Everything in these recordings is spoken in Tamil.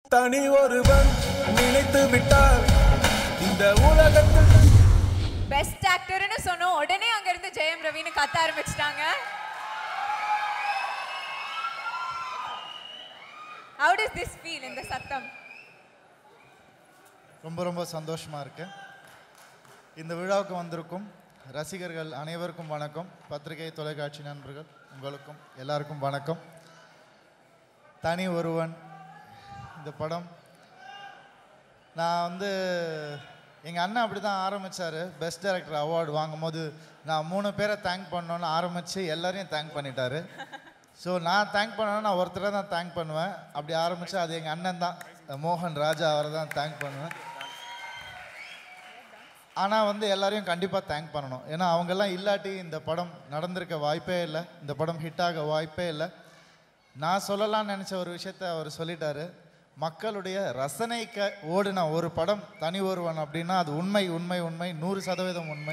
தனி ஒருவன் நினைத்து விட்டால் இந்த உலகத்தில் பெஸ்ட் ஆக்டர்னு சொன்னோம் உடனே அங்க இருந்து ஜெயம் ரவின்னு கத்த ஆரம்பிச்சிட்டாங்க How does this feel இந்த சத்தம் ரொம்ப ரொம்ப சந்தோஷமாக இருக்கு இந்த விழாவுக்கு வந்திருக்கும் ரசிகர்கள் அனைவருக்கும் வணக்கம் பத்திரிகை தொலைக்காட்சி நண்பர்கள் உங்களுக்கும் எல்லாருக்கும் வணக்கம் தனி ஒருவன் இந்த படம் நான் வந்து எங்கள் அண்ணன் அப்படி தான் ஆரம்பித்தார் பெஸ்ட் டைரக்டர் அவார்டு வாங்கும்போது நான் மூணு பேரை தேங்க் பண்ணோன்னு ஆரம்பித்து எல்லாரையும் தேங்க் பண்ணிட்டாரு ஸோ நான் தேங்க் பண்ணணும் நான் ஒருத்தரை தான் தேங்க் பண்ணுவேன் அப்படி ஆரம்பித்து அது எங்கள் அண்ணன் தான் மோகன் ராஜா அவரை தான் தேங்க் பண்ணுவேன் ஆனால் வந்து எல்லாரையும் கண்டிப்பாக தேங்க் பண்ணணும் ஏன்னா அவங்கெல்லாம் இல்லாட்டி இந்த படம் நடந்திருக்க வாய்ப்பே இல்லை இந்த படம் ஹிட் ஆக வாய்ப்பே இல்லை நான் சொல்லலாம்னு நினச்ச ஒரு விஷயத்த அவர் சொல்லிட்டாரு மக்களுடைய ரசனைக்கு ஓடின ஒரு படம் தனி ஒருவன் அப்படின்னா அது உண்மை உண்மை உண்மை நூறு சதவீதம் உண்மை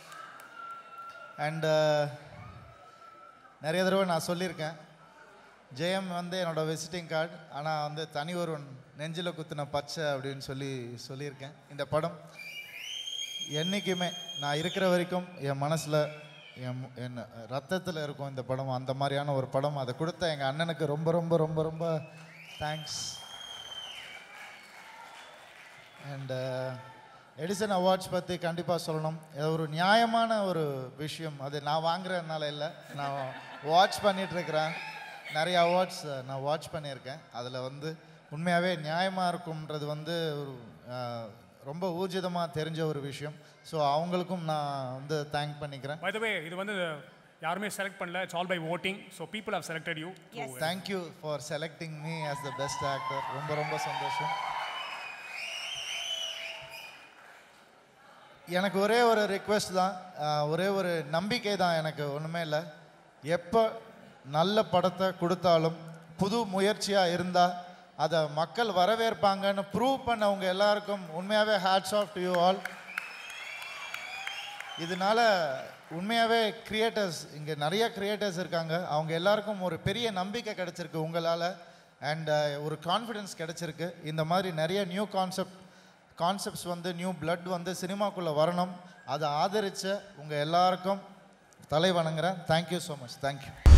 அண்டு நிறைய தடவை நான் சொல்லியிருக்கேன் ஜெயம் வந்து என்னோட விசிட்டிங் கார்டு ஆனால் வந்து தனி ஒருவன் நெஞ்சில் குத்துன பச்சை அப்படின்னு சொல்லி சொல்லியிருக்கேன் இந்த படம் என்றைக்குமே நான் இருக்கிற வரைக்கும் என் மனசில் என் மு- என் ரத்தத்தில் இருக்கும் இந்த படம் அந்த மாதிரியான ஒரு படம் அதை கொடுத்த எங்கள் அண்ணனுக்கு ரொம்ப ரொம்ப ரொம்ப ரொம்ப தேங்க்ஸ் அண்டு எடிசன் அவார்ட்ஸ் பற்றி கண்டிப்பாக சொல்லணும் இது ஒரு நியாயமான ஒரு விஷயம் அது நான் வாங்குறதுனால இல்லை நான் வாட்ச் பண்ணிகிட்ருக்கிறேன் நிறைய அவார்ட்ஸ் நான் வாட்ச் பண்ணியிருக்கேன் அதில் வந்து உண்மையாகவே நியாயமாக இருக்கும்ன்றது வந்து ஒரு அஹ், ரொம்ப ஊர்ஜிதமாக தெரிஞ்ச ஒரு விஷயம் ஸோ அவங்களுக்கும் நான் வந்து தேங்க் பண்ணிக்கிறேன் பை த வே இது வந்து யாருமே செலக்ட் பண்ணல it's all by voting so people have selected you Yes. Thank you for selecting me as the best actor ரொம்ப ரொம்ப சந்தோஷம் எனக்கு ஒரே ஒரு ரிக்வெஸ்ட் தான் ஆஹ், ஒரே ஒரு நம்பிக்கை தான் எனக்கு ஒன்றுமே இல்லை எப்போ நல்ல படத்தை கொடுத்தாலும் புது முயற்சியாக இருந்தால் அதை மக்கள் வரவேற்பாங்கன்னு ப்ரூவ் பண்ணவங்க எல்லாருக்கும் உண்மையாகவே hats off to you all இதனால உண்மையாகவே கிரியேட்டர்ஸ் இங்கே நிறைய கிரியேட்டர்ஸ் இருக்காங்க அவங்க எல்லாருக்கும் ஒரு பெரிய நம்பிக்கை கிடைச்சிருக்கு உங்களால் அண்ட் ஒரு கான்ஃபிடென்ஸ் கிடைச்சிருக்கு இந்த மாதிரி நிறைய நியூ கான்செப்ட் கான்செப்ட்ஸ் வந்து நியூ blood வந்து சினிமாக்குள்ளே வரணும் அதை ஆதரித்த உங்கள் எல்லாருக்கும் தலை வணங்குறேன் தேங்க்யூ ஸோ மச் தேங்க்யூ